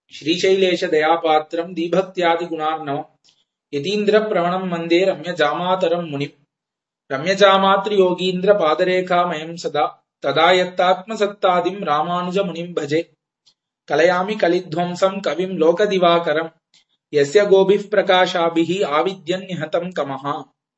ஸ்ரீசைலேஷ தயாபாத்திரம் தீபக்தியாதி குணார்ணவம் யதீந்திர பிரவணம் வந்தே ரம்ய ஜாமாதரம் முனிம் ரம்ய ஜாமாத்ரி யோகீந்திர பாதரேகாமயம் சதா ததாயத்தாத்ம சத்தாதிம் ராமானுஜ முனிம் பஜே கலயாமி கலித்வம்சம் கவிம் லோகதிவாகரம் யஸ்ய கோபிப் பிரகாஷாபிஹி ஆவித்யன் நிஹதம் கமஹா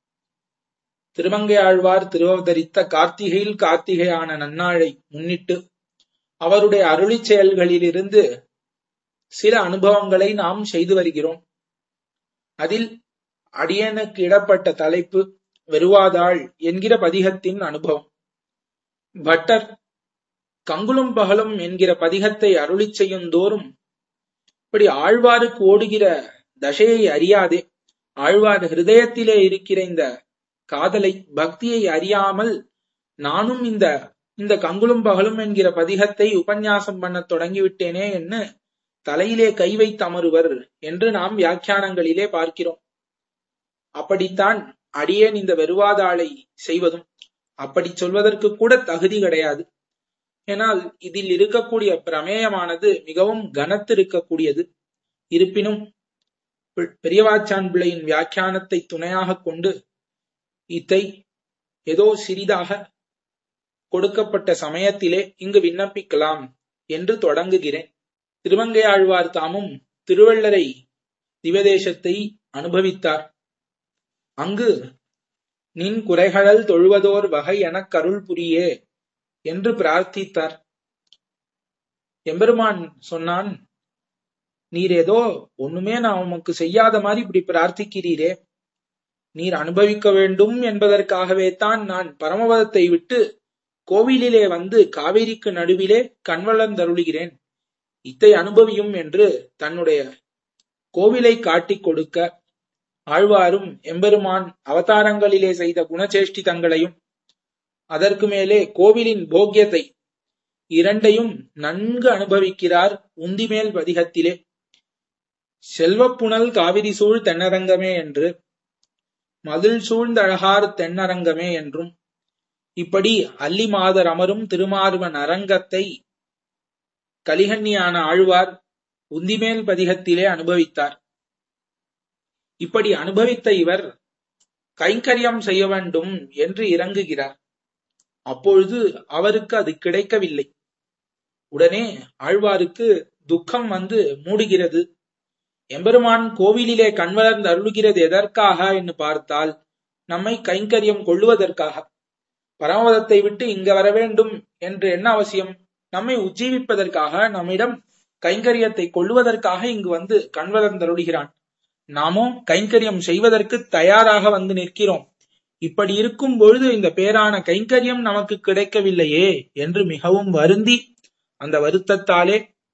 திருமங்கையாழ்வார் திருவதரித்த கார்த்திகையில் கார்த்திகையான நன்னாளை முன்னிட்டு அவருடைய அருளிச் செயல்களிலிருந்து சில அனுபவங்களை நாம் செய்து வருகிறோம் அதில் அடியனுக்கு இடப்பட்ட தலைப்பு வெறுவாதாள் என்கிற பதிகத்தின் அனுபவம் பட்டர் கங்குலும் பகலும் என்கிற பதிகத்தை அருளிச் செய்யும் தோறும் இப்படி ஆழ்வாருக்கு ஓடுகிற தசையை அறியாதே ஆழ்வார் ஹிருதயத்திலே இருக்கிற இந்த காதலை பக்தியை அறியாமல் நானும் இந்த இந்த கங்குலும் பகலும் என்கிற பதிகத்தை உபன்யாசம் பண்ண தொடங்கிவிட்டேனே என்று தலையிலே கை வைத்து அமருவர் என்று நாம் வியாக்கியானங்களிலே பார்க்கிறோம் அப்படித்தான் அடியேன் இந்த வெறுவாதாளை செய்வதும் அப்படி சொல்வதற்கு கூட தகுதி கிடையாது ஏனால் இதில் இருக்கக்கூடிய பிரமேயமானது மிகவும் கனத்திருக்கக்கூடியது இருப்பினும் பெரியவாச்சான் பிள்ளையின் வியாக்கியானத்தை துணையாக கொண்டு இத்தை ஏதோ சிறிதாக கொடுக்கப்பட்ட சமயத்திலே இங்கு விண்ணப்பிக்கலாம் என்று தொடங்குகிறேன் திருமங்கையாழ்வார் தாமும் திருவள்ளரை திவதேசத்தை அனுபவித்தார் அங்கு நின் குறைகளல் தொழுவதோர் வகை எனக் கருள் புரியே என்று பிரார்த்தித்தார் எம்பெருமான் சொன்னான் நீர் ஏதோ ஒண்ணுமே நான் உமக்கு செய்யாத மாதிரி இப்படி பிரார்த்திக்கிறீரே நீர் அனுபவிக்க வேண்டும் என்பதற்காகவே தான் நான் பரமபதத்தை விட்டு கோவிலிலே வந்து காவேரிக்கு நடுவிலே கண்வளர்ந்தருளுகிறேன் இத்தை அனுபவியும் என்று தன்னுடைய கோவிலை காட்டிக் கொடுக்க ஆழ்வாரும் எம்பெருமான் அவதாரங்களிலே செய்த குணச்சேஷ்டிதங்களையும் அதற்கு மேலே கோவிலின் போக்கியத்தை இரண்டையும் நன்கு அனுபவிக்கிறார் உந்திமேல் பதிகத்திலே செல்வப்புணல் காவிரி சூழ் தென்னரங்கமே என்று மதில் சூழ்ந்த அழகார் தென்னரங்கமே என்றும் இப்படி அல்லி மாதர் அமரும் திருமார்வன் அரங்கத்தை கலிகன்னியான ஆழ்வார் உந்திமேல் பதிகத்திலே அனுபவித்தார் இப்படி அனுபவித்த இவர் கைங்கரியம் செய்ய வேண்டும் என்று இறங்குகிறார் அப்பொழுது அவருக்கு அது கிடைக்கவில்லை உடனே ஆழ்வாருக்கு துக்கம் வந்து மூடுகிறது எம்பெருமான் கோவிலிலே கண்வளர்ந்து அருளுகிறது எதற்காக என்று பார்த்தால் நம்மை கைங்கரியம் கொள்ளுவதற்காக பரமபதத்தை விட்டு இங்க வர வேண்டும் என்று என்ன அவசியம் நம்மை உஜ்ஜீவிப்பதற்காக நம்மிடம் கைங்கரியத்தை கொள்ளுவதற்காக இங்கு வந்து கண்வளர்ந்தருளுகிறான் நாமோ கைங்கரியம் செய்வதற்கு தயாராக வந்து நிற்கிறோம் இப்படி இருக்கும் பொழுது இந்த பேரான கைங்கரியம் நமக்கு கிடைக்கவில்லையே என்று மிகவும் வருந்தி அந்த வருத்தத்தாலே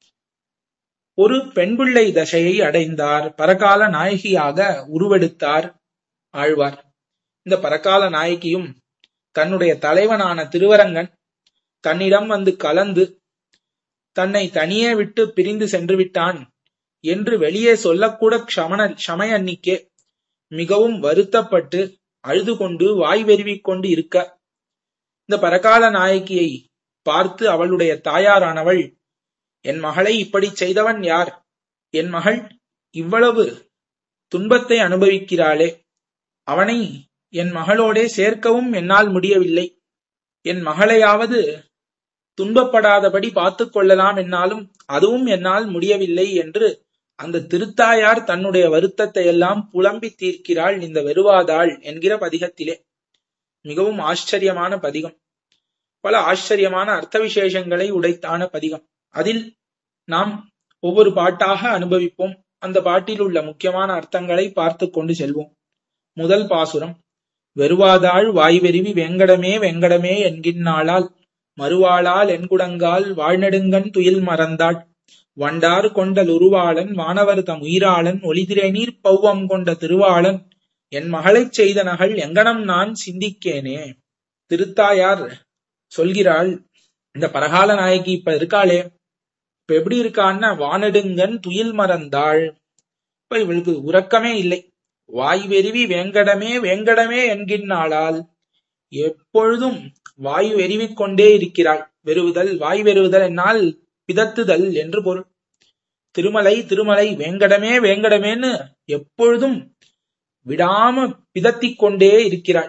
ஒரு பெண்பிள்ளை தசையை அடைந்தார் பரகால நாயகியாக உருவெடுத்தார் ஆழ்வார் இந்த பரகால நாயகியும் தன்னுடைய தலைவனான திருவரங்கன் தன்னிடம் வந்து கலந்து தன்னை தனியே விட்டு பிரிந்து சென்று விட்டான் என்று வெளியே சொல்லக்கூட க்ஷமண ஷமயன்னிக்கே மிகவும் வருத்தப்பட்டு அழுது கொண்டு வாய் வெறிவிக் கொண்டு இருக்க இந்த பரகால நாயகியை பார்த்து அவளுடைய தாயாரானவள் என் மகளை இப்படி செய்தவன் யார் என் மகள் இவ்வளவு துன்பத்தை அனுபவிக்கிறாளே அவனை என் மகளோடே சேர்க்கவும் என்னால் முடியவில்லை என் மகளையாவது துன்பப்படாதபடி பார்த்துக் கொள்ளலாம் என்னாலும் அதுவும் என்னால் முடியவில்லை என்று அந்த திருத்தாயார் தன்னுடைய வருத்தத்தை எல்லாம் புலம்பி தீர்க்கிறாள் இந்த வெறுவாதாள் என்கிற பதிகத்திலே மிகவும் ஆச்சரியமான பதிகம் பல ஆச்சரியமான அர்த்த விசேஷங்களை உடைத்தான பதிகம் அதில் நாம் ஒவ்வொரு பாட்டாக அனுபவிப்போம் அந்த பாட்டில் உள்ள முக்கியமான அர்த்தங்களை பார்த்து கொண்டு செல்வோம் முதல் பாசுரம் வெறுவாதாள் வாய்வெறிவி வெங்கடமே வெங்கடமே என்கின்றாளால் மறுவாளால் என்குடங்கால் வாழ்நெடுங்கன் துயில் மறந்தாள் வண்டார் கொண்டல் உருவாளன் வானவர் தம் உயிராளன் ஒளிதிரைநீர் பௌவம் கொண்ட திருவாளன் என் மகளைச் செய்த நகல் எங்கனம் நான் சிந்திக்கேனே திருத்தாயார் சொல்கிறாள் இந்த பரகால நாயகி இப்ப இருக்காளே இப்ப எப்படி இருக்கான்னா வானெடுங்கன் துயில் மறந்தாள் இப்ப இவளுக்கு உறக்கமே இல்லை வாய் வெறிவி வேங்கடமே வேங்கடமே என்கின்றாளால் எப்பொழுதும் வாயு வெறிவிக் கொண்டே இருக்கிறாள் வெறுவுதல் வாய் வெறுவுதல் என்னால் பிதத்துதல் என்று பொருள் திருமலை திருமலை வேங்கடமே வேங்கடமேன்னு எப்பொழுதும் விடாம பிதத்திக் கொண்டே இருக்கிறாள்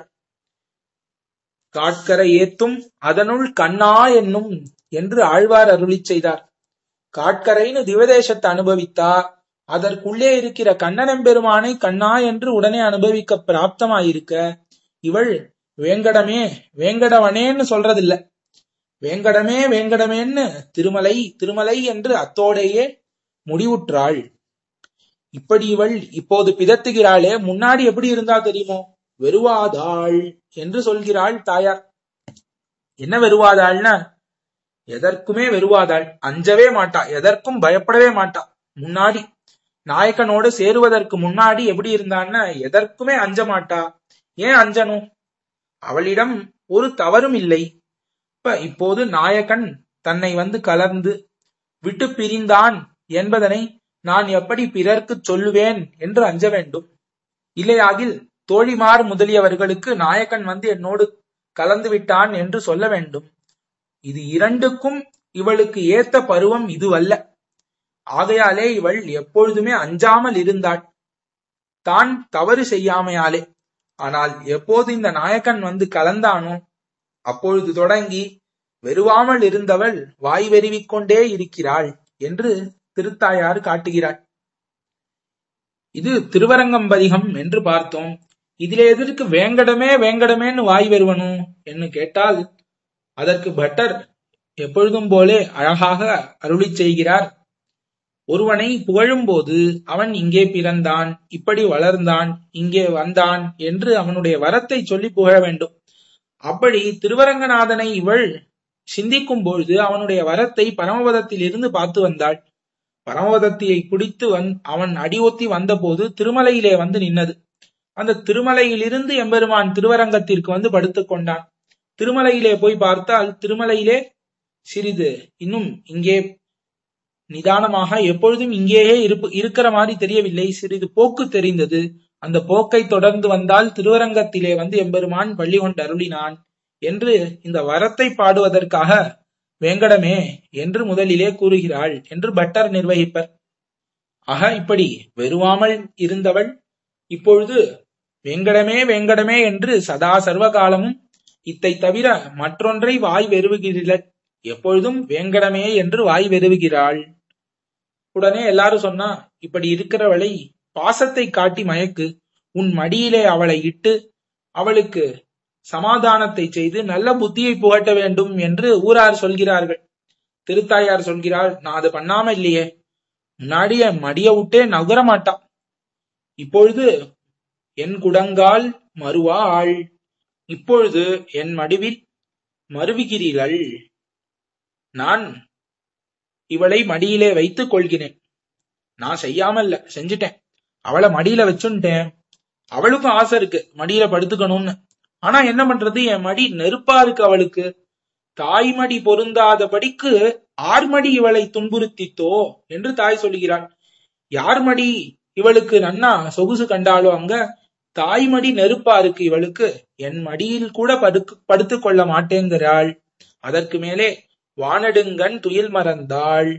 காட்கரை ஏத்தும் அதனுள் கண்ணா என்னும் என்று ஆழ்வார் அருளிச் செய்தார் காட்கரைன்னு திவதேசத்தை அனுபவித்தா அதற்குள்ளே இருக்கிற கண்ணனம்பெருமானை கண்ணா என்று உடனே அனுபவிக்க பிராப்தமாயிருக்க இவள் வேங்கடமே வேங்கடவனேன்னு சொல்றதில்ல வேங்கடமே வேங்கடமேன்னு திருமலை திருமலை என்று அத்தோடையே முடிவுற்றாள் இப்படி இவள் இப்போது பிதத்துகிறாளே முன்னாடி எப்படி இருந்தா தெரியுமோ வெறுவாதாள் என்று சொல்கிறாள் தாயார் என்ன வெறுவாதாள்னா எதற்குமே வெறுவாதாள் அஞ்சவே மாட்டா எதற்கும் பயப்படவே மாட்டா முன்னாடி நாயக்கனோடு சேருவதற்கு முன்னாடி எப்படி இருந்தான்னா எதற்குமே அஞ்ச மாட்டா ஏன் அஞ்சனும் அவளிடம் ஒரு தவறும் இல்லை இப்ப இப்போது நாயகன் தன்னை வந்து கலர்ந்து விட்டு பிரிந்தான் என்பதனை நான் எப்படி பிறர்க்கு சொல்லுவேன் என்று அஞ்ச வேண்டும் இல்லையாகில் தோழிமார் முதலியவர்களுக்கு நாயக்கன் வந்து என்னோடு கலந்து விட்டான் என்று சொல்ல வேண்டும் இது இரண்டுக்கும் இவளுக்கு ஏத்த பருவம் இதுவல்ல ஆகையாலே இவள் எப்பொழுதுமே அஞ்சாமல் இருந்தாள் தான் தவறு செய்யாமையாலே ஆனால் எப்போது இந்த நாயக்கன் வந்து கலந்தானோ அப்பொழுது தொடங்கி வெறுவாமல் இருந்தவள் வாய் வெறிவிக் கொண்டே இருக்கிறாள் என்று திருத்தாயார் காட்டுகிறாள் இது திருவரங்கம்பதிகம் என்று பார்த்தோம் இதிலே எதற்கு வேங்கடமே வேங்கடமேன்னு வாய் வருவனும் என்று கேட்டால் அதற்கு பட்டர் எப்பொழுதும் போலே அழகாக அருளிச் செய்கிறார் ஒருவனை புகழும்போது அவன் இங்கே பிறந்தான் இப்படி வளர்ந்தான் இங்கே வந்தான் என்று அவனுடைய வரத்தை சொல்லி புகழ வேண்டும் அப்படி திருவரங்கநாதனை இவள் சிந்திக்கும் பொழுது அவனுடைய வரத்தை பரமபதத்தில் இருந்து பார்த்து வந்தாள் பரமபதத்தியை பிடித்து வந் அவன் அடியொத்தி வந்தபோது திருமலையிலே வந்து நின்னது அந்த திருமலையிலிருந்து எம்பெருமான் திருவரங்கத்திற்கு வந்து படுத்துக் கொண்டான் திருமலையிலே போய் பார்த்தால் திருமலையிலே சிறிது இன்னும் இங்கே நிதானமாக எப்பொழுதும் இங்கேயே இருப்பு இருக்கிற மாதிரி தெரியவில்லை சிறிது போக்கு தெரிந்தது அந்த போக்கை தொடர்ந்து வந்தால் திருவரங்கத்திலே வந்து எம்பெருமான் பள்ளி கொண்டு அருளினான் என்று இந்த வரத்தை பாடுவதற்காக வேங்கடமே என்று முதலிலே கூறுகிறாள் என்று பட்டர் நிர்வகிப்பர் ஆக இப்படி வெறுவாமல் இருந்தவள் இப்பொழுது வேங்கடமே வேங்கடமே என்று சதா சர்வகாலமும் இத்தை தவிர மற்றொன்றை வாய் வெறுவுகிறாள் எப்பொழுதும் வேங்கடமே என்று வாய் வெறுவுகிறாள் உடனே எல்லாரும் சொன்னா இப்படி இருக்கிறவளை பாசத்தை காட்டி மயக்கு உன் மடியிலே அவளை இட்டு அவளுக்கு சமாதானத்தை செய்து நல்ல புத்தியை புகட்ட வேண்டும் என்று ஊரார் சொல்கிறார்கள் திருத்தாயார் சொல்கிறாள் நான் அது பண்ணாம இல்லையே முன்னாடி என் மடிய விட்டே நகர மாட்டா இப்பொழுது என் குடங்கால் மறுவா ஆள் இப்பொழுது என் மடிவில் மறுவுகிறீர்கள் நான் இவளை மடியிலே வைத்துக் கொள்கிறேன் நான் செய்யாமல்ல செஞ்சுட்டேன் அவளை மடியில வச்சுட்டேன் அவளுக்கும் ஆசை இருக்கு மடியில படுத்துக்கணும்னு ஆனா என்ன பண்றது என் மடி நெருப்பா இருக்கு அவளுக்கு தாய்மடி பொருந்தாதபடிக்கு ஆர்மடி இவளை துன்புறுத்தித்தோ என்று தாய் சொல்கிறாள் யார் மடி இவளுக்கு நன்னா சொகுசு கண்டாலோ அங்க தாய்மடி நெருப்பா இருக்கு இவளுக்கு என் மடியில் கூட படுக்கு படுத்துக் கொள்ள மாட்டேங்கிறாள் அதற்கு மேலே வானடுங்கன் துயில் மறந்தாள்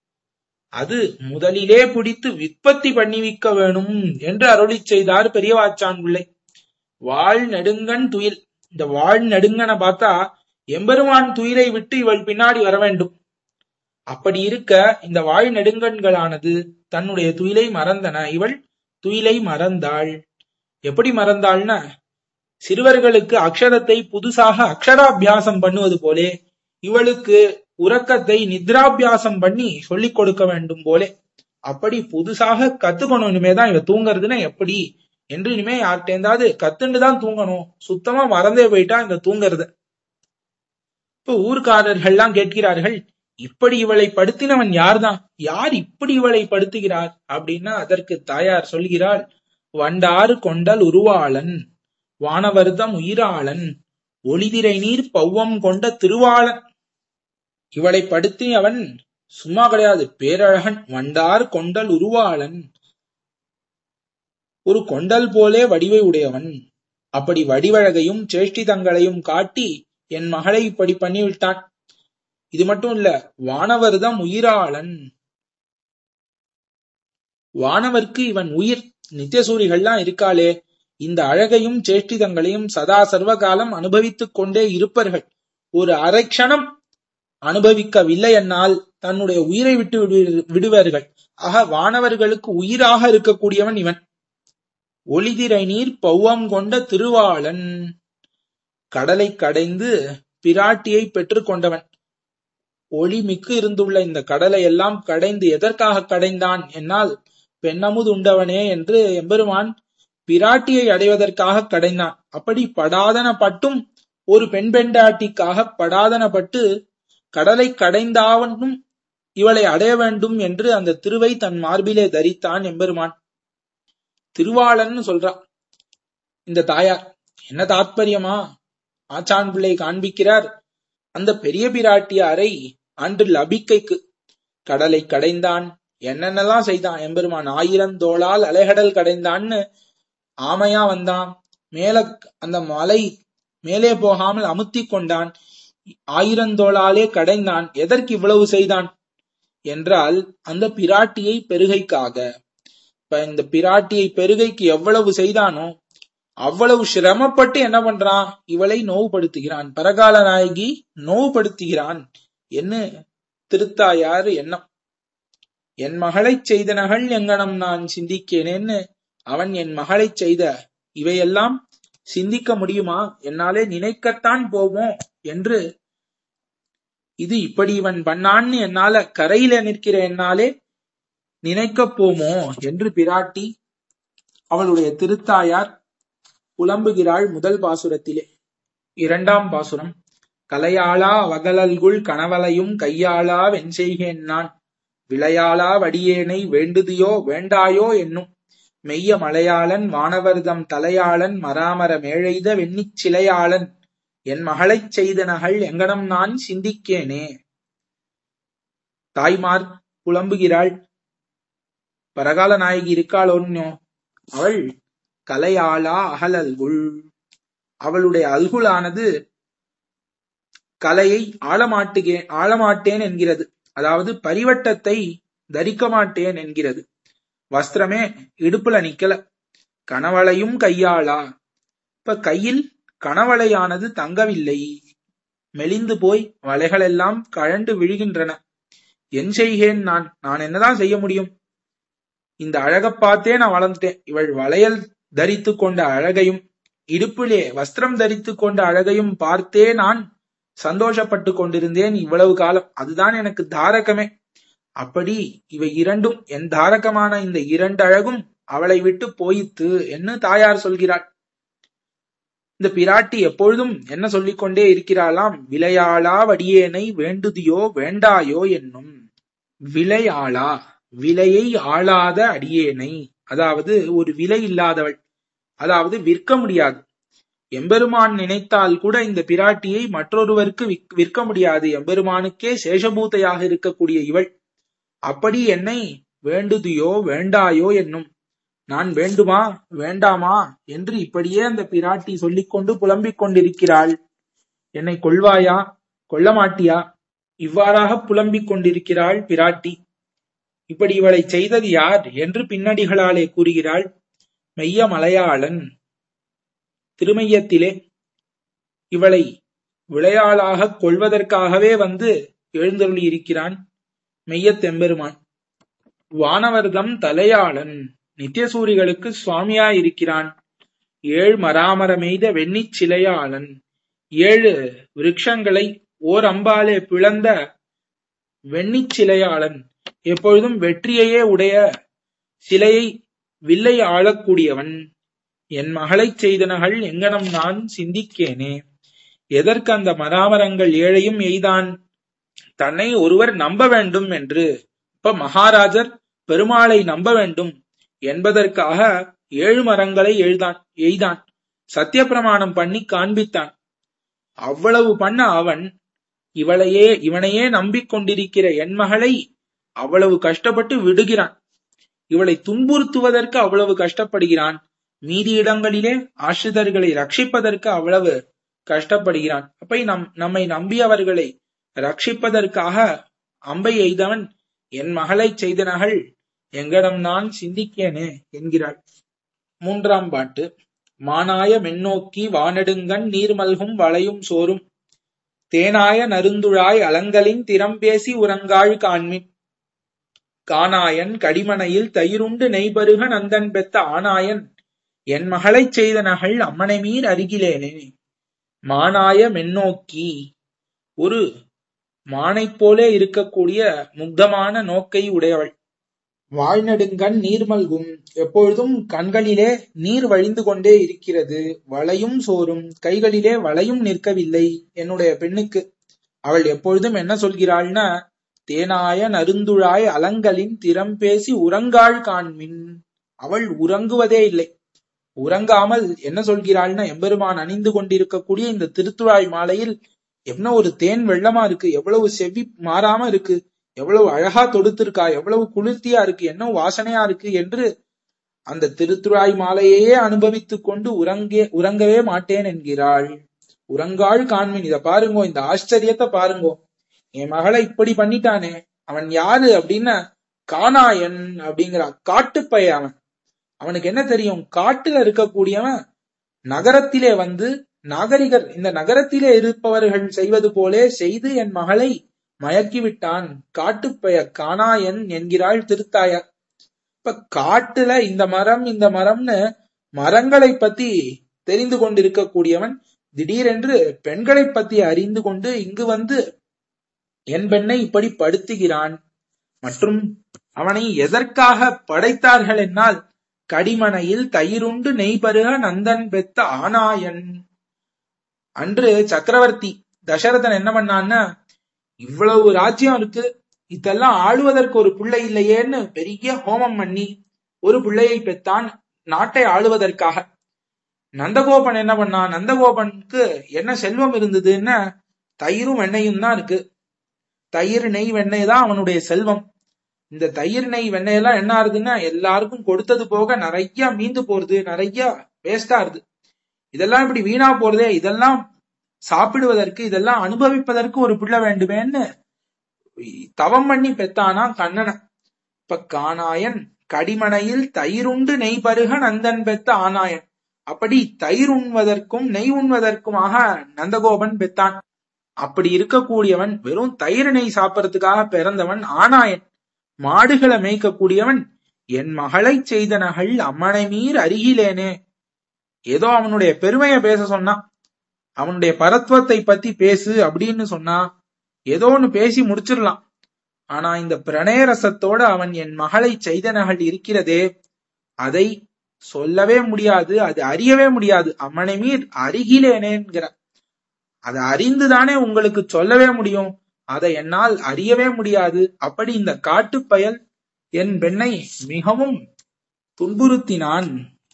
அது முதலிலே பிடித்து விற்பத்தி பண்ணிவிக்க வேணும் என்று அருளி செய்தார் பெரியவாச்சான் பிள்ளை வாழ் நெடுங்கன் துயில் இந்த வாழ் நெடுங்கனை பார்த்தா எம்பெருமான் துயிலை விட்டு இவள் பின்னாடி வர வேண்டும் அப்படி இருக்க இந்த வாழ் நெடுங்கண்களானது தன்னுடைய துயிலை மறந்தன இவள் துயிலை மறந்தாள் எப்படி மறந்தாள்னா சிறுவர்களுக்கு அக்ஷரத்தை புதுசாக அக்ஷராபியாசம் பண்ணுவது போலே இவளுக்கு உறக்கத்தை நித்ராபியாசம் பண்ணி சொல்லிக் கொடுக்க வேண்டும் போலே அப்படி புதுசாக கத்துக்கணும் இனிமேதான் இவ தூங்குறதுன்னா எப்படி என்று இனிமே யார்கிட்டேந்தாவது கத்துண்டு தான் தூங்கணும் சுத்தமா மறந்தே போயிட்டா இந்த தூங்குறது இப்ப ஊர்க்காரர்கள்லாம் கேட்கிறார்கள் இப்படி இவளை படுத்தினவன் யார்தான் யார் இப்படி இவளை படுத்துகிறார் அப்படின்னா அதற்கு தாயார் சொல்கிறாள் வண்டாறு கொண்டல் உருவாளன் வானவர்தம் உயிராளன் ஒளிதிரை நீர் பௌவம் கொண்ட திருவாளன் இவளை படுத்தியவன் சும்மா கிடையாது பேரழகன் வண்டார் கொண்டல் உருவாளன் ஒரு கொண்டல் போலே வடிவை உடையவன் அப்படி வடிவழகையும் சேஷ்டிதங்களையும் காட்டி என் மகளை இப்படி பண்ணிவிட்டான் இது மட்டும் இல்ல வானவர்தம் உயிராளன் வானவர்க்கு இவன் உயிர் நித்தியசூரிகள்லாம் இருக்காளே இந்த அழகையும் சேஷ்டிதங்களையும் சதா சர்வகாலம் அனுபவித்துக் கொண்டே இருப்பர்கள் ஒரு அரை க்ஷணம் அனுபவிக்கவில்லை என்னால் தன்னுடைய உயிரை விட்டு விடு- விடுவார்கள் ஆக வானவர்களுக்கு உயிராக இருக்கக்கூடியவன் இவன் ஒளிதிரை நீர் பௌவம் கொண்ட திருவாளன் கடலை கடைந்து பிராட்டியை பெற்றுக் கொண்டவன் ஒளி மிக்கு இருந்துள்ள இந்த கடலை எல்லாம் கடைந்து எதற்காக கடைந்தான் என்னால் பெண்ணமுது உண்டவனே என்று எம்பெருமான் பிராட்டியை அடைவதற்காக கடைந்தான் அப்படி படாதன பட்டும் ஒரு பெண் பெண்டாட்டிக்காக படாதன பட்டு கடலை கடைந்தாவனும் இவளை அடைய வேண்டும் என்று அந்த திருவை தன் மார்பிலே தரித்தான் எம்பெருமான் திருவாளன்னு சொல்றான் இந்த தாயார் என்ன தாத்பரியமா ஆச்சான் பிள்ளை காண்பிக்கிறார் அந்த பெரிய பிராட்டியாரை அன்று லபிக்கைக்கு கடலை கடைந்தான் என்னென்னலாம் செய்தான் எம்பெருமான் ஆயிரம் தோளால் அலைகடல் கடைந்தான்னு ஆமையா வந்தான் மேல அந்த மலை மேலே போகாமல் அமுத்தி கொண்டான் ஆயிரந்தோளாலே கடைந்தான் எதற்கு இவ்வளவு செய்தான் என்றால் அந்த பிராட்டியை பெருகைக்காக இப்ப இந்த பிராட்டியை பெருகைக்கு எவ்வளவு செய்தானோ அவ்வளவு சிரமப்பட்டு என்ன பண்றான் இவளை நோவுபடுத்துகிறான் பரகால நாயகி நோவுபடுத்துகிறான் என்ன திருத்தாயார் எண்ணம் என் மகளைச் செய்தனகள் எங்கனம் நான் சிந்திக்கேனேன்னு அவன் என் மகளைச் செய்த இவையெல்லாம் சிந்திக்க முடியுமா என்னாலே நினைக்கத்தான் போவோம் என்று இது இப்படி இவன் பண்ணான்னு என்னால கரையில நிற்கிற என்னாலே நினைக்கப் போமோ என்று பிராட்டி அவளுடைய திருத்தாயார் புலம்புகிறாள் முதல் பாசுரத்திலே இரண்டாம் பாசுரம் கலையாளா வகலல்குள் கணவலையும் கையாளா வெஞ்செய்கேன் நான் விளையாளா வடியேனை வேண்டுதியோ வேண்டாயோ என்னும் மெய்ய மலையாளன் வானவர்தம் தலையாளன் மராமர மேழைத வெண்ணிச் சிலையாளன் என் மகளைச் செய்த நகள் எங்கனம் நான் சிந்திக்கேனே தாய்மார் புலம்புகிறாள் பரகால நாயகி இருக்காளோன்னோ அவள் கலையாளா அகலல்குள் அவளுடைய அல்குலானது கலையை ஆளமாட்டுகே ஆளமாட்டேன் என்கிறது அதாவது பரிவட்டத்தை தரிக்க மாட்டேன் என்கிறது வஸ்திரமே இடுப்புல நிக்கல கணவளையும் கையாளா இப்ப கையில் கணவளையானது தங்கவில்லை மெலிந்து போய் வலைகளெல்லாம் கழண்டு விழுகின்றன என் செய்கேன் நான் நான் என்னதான் செய்ய முடியும் இந்த அழகப் பார்த்தே நான் வளர்ந்துட்டேன் இவள் வளையல் தரித்து கொண்ட அழகையும் இடுப்பிலே வஸ்திரம் தரித்து கொண்ட அழகையும் பார்த்தே நான் சந்தோஷப்பட்டு கொண்டிருந்தேன் இவ்வளவு காலம் அதுதான் எனக்கு தாரகமே அப்படி இவை இரண்டும் என் தாரகமான இந்த இரண்டு அழகும் அவளை விட்டு போயித்து என்று தாயார் சொல்கிறாள் இந்த பிராட்டி எப்பொழுதும் என்ன சொல்லிக் கொண்டே இருக்கிறாளாம் விளையாளா வடியேனை வேண்டுதியோ வேண்டாயோ என்னும் விளையாளா விலையை ஆளாத அடியேனை அதாவது ஒரு விலை இல்லாதவள் அதாவது விற்க முடியாது எம்பெருமான் நினைத்தால் கூட இந்த பிராட்டியை மற்றொருவருக்கு விக்- விற்க முடியாது எம்பெருமானுக்கே சேஷபூதையாக இருக்கக்கூடிய இவள் அப்படி என்னை வேண்டுதியோ வேண்டாயோ என்னும் நான் வேண்டுமா வேண்டாமா என்று இப்படியே அந்த பிராட்டி சொல்லிக்கொண்டு புலம்பிக் கொண்டிருக்கிறாள் என்னை கொள்வாயா கொள்ள மாட்டியா இவ்வாறாக புலம்பிக் கொண்டிருக்கிறாள் பிராட்டி இப்படி இவளை செய்தது யார் என்று பின்னடிகளாலே கூறுகிறாள் மெய்ய மலையாளன் திருமையத்திலே இவளை விளையாளாக கொள்வதற்காகவே வந்து எழுந்தருளி இருக்கிறான் மெய்யத்தெம்பெருமான் வானவர்தம் தலையாளன் நித்தியசூரிகளுக்கு சுவாமியாயிருக்கிறான் ஏழ் மராமர மெய்த வெண்ணிச் சிலையாளன் ஏழு விருட்சங்களை ஓர் அம்பாலே பிளந்த வெண்ணிச் சிலையாளன் எப்பொழுதும் வெற்றியையே உடைய சிலையை வில்லை ஆளக்கூடியவன் என் மகளைச் செய்தனகள் எங்கனம் நான் சிந்திக்கேனே எதற்கு அந்த மராமரங்கள் ஏழையும் எய்தான் தன்னை ஒருவர் நம்ப வேண்டும் என்று இப்ப மகாராஜர் பெருமாளை நம்ப வேண்டும் என்பதற்காக ஏழு மரங்களை எழுதான் எய்தான் சத்திய பிரமாணம் பண்ணி காண்பித்தான் அவ்வளவு பண்ண அவன் இவளையே இவனையே நம்பிக்கொண்டிருக்கிற என் மகளை அவ்வளவு கஷ்டப்பட்டு விடுகிறான் இவளை துன்புறுத்துவதற்கு அவ்வளவு கஷ்டப்படுகிறான் மீதி இடங்களிலே ஆசிரிதர்களை ரட்சிப்பதற்கு அவ்வளவு கஷ்டப்படுகிறான் அப்ப நம் நம்மை நம்பியவர்களை ரட்சிப்பதற்காக அம்பை எய்தவன் என் மகளைச் செய்தனகள் எங்கடம் நான் சிந்திக்கேனே என்கிறாள் மூன்றாம் பாட்டு மானாய மென்னோக்கி வானெடுங்கண் நீர்மல்கும் வளையும் சோறும் தேனாய நருந்துழாய் அலங்கலின் திறம்பேசி உறங்காள் காண்மின் கானாயன் கடிமனையில் தயிருண்டு நெய்பருக நந்தன் பெத்த ஆனாயன் என் மகளைச் செய்த நகள் அம்மனை மீர் அருகிலேனே மானாய மென்னோக்கி ஒரு மானைப் போலே இருக்கக்கூடிய முக்தமான நோக்கை உடையவள் வாழ்நெடுங்கண் நீர்மல்கும் எப்பொழுதும் கண்களிலே நீர் வழிந்து கொண்டே இருக்கிறது வளையும் சோறும் கைகளிலே வளையும் நிற்கவில்லை என்னுடைய பெண்ணுக்கு அவள் எப்பொழுதும் என்ன சொல்கிறாள்னா தேனாய நருந்துழாய் அலங்களின் திறம் பேசி உறங்காள் காண்மின் அவள் உறங்குவதே இல்லை உறங்காமல் என்ன சொல்கிறாள்னா எம்பெருமான் அணிந்து கொண்டிருக்கக்கூடிய இந்த திருத்துழாய் மாலையில் என்ன ஒரு தேன் வெள்ளமா இருக்கு எவ்வளவு செவி மாறாம இருக்கு எவ்வளவு அழகா தொடுத்திருக்கா எவ்வளவு குளிர்த்தியா இருக்கு என்ன வாசனையா இருக்கு என்று அந்த திருத்துழாய் மாலையே அனுபவித்துக் கொண்டு உறங்கே உறங்கவே மாட்டேன் என்கிறாள் உறங்காள் காண்மின் இத பாருங்கோ இந்த ஆச்சரியத்தை பாருங்கோ என் மகளை இப்படி பண்ணிட்டானே அவன் யாரு அப்படின்னா கானாயன் அப்படிங்கிறா காட்டுப்பைய அவன் அவனுக்கு என்ன தெரியும் காட்டுல இருக்கக்கூடியவன் நகரத்திலே வந்து நாகரிகர் இந்த நகரத்திலே இருப்பவர்கள் செய்வது போலே செய்து என் மகளை மயக்கிவிட்டான் காட்டுப்பெய காணாயன் என்கிறாள் திருத்தாயார் இப்ப காட்டுல இந்த மரம் இந்த மரம்னு மரங்களை பத்தி தெரிந்து கொண்டிருக்கக்கூடியவன் திடீரென்று பெண்களை பத்தி அறிந்து கொண்டு இங்கு வந்து என் பெண்ணை இப்படி படுத்துகிறான் மற்றும் அவனை எதற்காக படைத்தார்கள் என்னால் கடிமனையில் தயிருண்டு நெய்பருக நந்தன் பெத்த ஆனாயன் அன்று சக்கரவர்த்தி தசரதன் என்ன பண்ணான்னா இவ்வளவு ராஜ்யம் இருக்கு இதெல்லாம் ஆளுவதற்கு ஒரு பிள்ளை இல்லையேன்னு பெரிய ஹோமம் பண்ணி ஒரு பிள்ளையை பெற்றான் நாட்டை ஆளுவதற்காக நந்தகோபன் என்ன பண்ணான் நந்தகோபனுக்கு என்ன செல்வம் இருந்ததுன்னா தயிரும் வெண்ணையும் தான் இருக்கு தயிர் நெய் வெண்ணெய் தான் அவனுடைய செல்வம் இந்த தயிர் நெய் வெண்ணெய் எல்லாம் என்ன ஆகுதுன்னா எல்லாருக்கும் கொடுத்தது போக நிறைய மீந்து போறது நிறைய வேஸ்டா இருது இதெல்லாம் இப்படி வீணா போறதே இதெல்லாம் சாப்பிடுவதற்கு இதெல்லாம் அனுபவிப்பதற்கு ஒரு பிள்ளை வேண்டுமேன்னு தவம் பண்ணி பெத்தானா கண்ணனை இப்ப கானாயன் கடிமனையில் தயிருண்டு நெய் பருக நந்தன் பெத்த ஆனாயன் அப்படி தயிர் உண்வதற்கும் நெய் உண்வதற்குமாக நந்தகோபன் பெத்தான் அப்படி இருக்கக்கூடியவன் வெறும் தயிர் நெய் சாப்பிடறதுக்காக பிறந்தவன் ஆனாயன் மாடுகளை மேய்க்கக்கூடியவன் என் மகளை செய்த நகள் அம்மனை மீர் அருகிலேனே ஏதோ அவனுடைய பெருமையை பேச சொன்னான் அவனுடைய பரத்வத்தை பத்தி பேசு அப்படின்னு சொன்னா ஏதோ ஒன்னு பேசி முடிச்சிடலாம் ஆனா இந்த பிரணயரசத்தோட அவன் என் மகளை செய்த நகல் இருக்கிறதே அதை சொல்லவே முடியாது அது அறியவே முடியாது அம்மனை மீர் அருகிலேனேங்கிற அதை அறிந்துதானே உங்களுக்கு சொல்லவே முடியும் அதை என்னால் அறியவே முடியாது அப்படி இந்த காட்டுப்பயல் என் பெண்ணை மிகவும் துன்புறுத்தினான்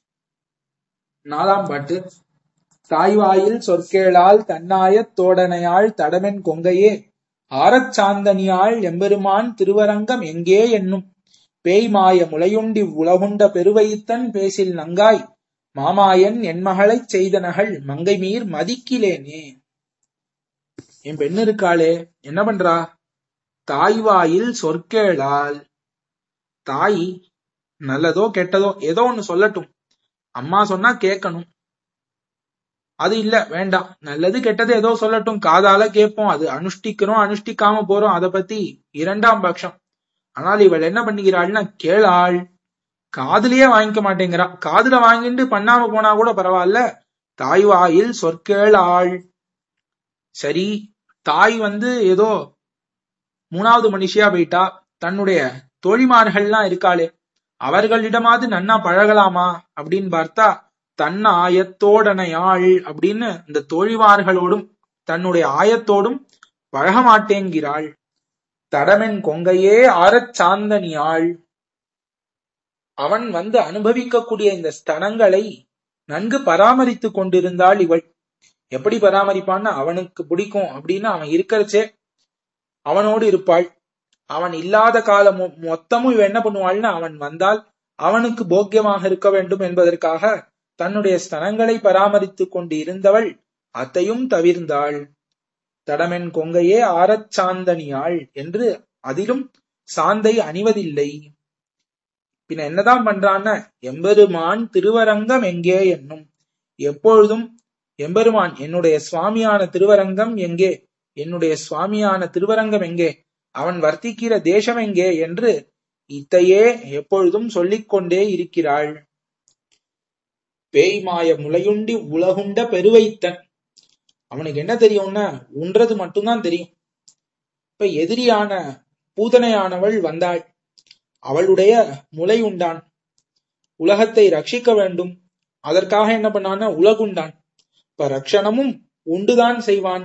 நாலாம் பாட்டு தாய்வாயில் சொற்கேளால் தன்னாயத் தோடனையாள் தடமென் கொங்கையே ஆரச் சாந்தனியாள் எம்பெருமான் திருவரங்கம் எங்கே என்னும் பேய் மாய முளையுண்டி உலகுண்ட பெருவைத்தன் பேசில் நங்காய் மாமாயன் என் மகளைச் செய்த நகள் மங்கை மீர் மதிக்கிலேனே என் பெண் இருக்காளே என்ன பண்றா தாய்வாயில் சொற்கேளால் தாய் நல்லதோ கெட்டதோ ஏதோ ஒண்ணு சொல்லட்டும் அம்மா சொன்னா கேட்கணும் அது இல்ல வேண்டாம் நல்லது கெட்டது ஏதோ சொல்லட்டும் காதால கேட்போம் அது அனுஷ்டிக்கிறோம் அனுஷ்டிக்காம போறோம் அதை பத்தி இரண்டாம் பட்சம் ஆனால் இவள் என்ன பண்ணுகிறாள்னா கேளாள் காதுலயே வாங்கிக்க மாட்டேங்கிறா காதுல வாங்கிட்டு பண்ணாம போனா கூட பரவாயில்ல தாய் வாயில் சொற்கேளாள் சரி தாய் வந்து ஏதோ மூணாவது மனுஷியா போயிட்டா தன்னுடைய தோழிமார்கள்லாம் இருக்காளே அவர்களிடமாவது நன்னா பழகலாமா அப்படின்னு பார்த்தா தன் ஆயத்தோடனையாள் அப்படின்னு இந்த தோழிமார்களோடும் தன்னுடைய ஆயத்தோடும் பழக மாட்டேங்கிறாள் தடமென் கொங்கையே ஆரச் சாந்தனியாள் அவன் வந்து அனுபவிக்கக்கூடிய இந்த ஸ்தனங்களை நன்கு பராமரித்துக் கொண்டிருந்தாள் இவள் எப்படி பராமரிப்பான்னு அவனுக்கு பிடிக்கும் அப்படின்னு அவன் இருக்கிறச்சே அவனோடு இருப்பாள் அவன் இல்லாத காலம் மொ- மொத்தமும் இவ என்ன பண்ணுவாள்னா அவன் வந்தால் அவனுக்கு போக்கியமாக இருக்க வேண்டும் என்பதற்காக தன்னுடைய ஸ்தனங்களை பராமரித்துக் கொண்டு இருந்தவள் அத்தையும் தவிர்ந்தாள் தடமென் கொங்கையே ஆரச் சாந்தனியாள் என்று அதிலும் சாந்தை அணிவதில்லை பின்ன என்னதான் பண்றான்னு எம்பெருமான் திருவரங்கம் எங்கே என்னும் எப்பொழுதும் எம்பெருமான் என்னுடைய சுவாமியான திருவரங்கம் எங்கே என்னுடைய சுவாமியான திருவரங்கம் எங்கே அவன் வர்த்திக்கிற தேசம் எங்கே என்று இத்தையே எப்பொழுதும் சொல்லிக் கொண்டே இருக்கிறாள் பேய்மாய முளையுண்டி உலகுண்ட பெருவைத்தன் அவனுக்கு என்ன தெரியும்னா உன்றது மட்டும்தான் தெரியும் இப்ப எதிரியான பூதனையானவள் வந்தாள் அவளுடைய முளை உண்டான் உலகத்தை ரட்சிக்க வேண்டும் அதற்காக என்ன பண்ணான்னா உலகுண்டான் இப்ப ரட்சணமும் உண்டுதான் செய்வான்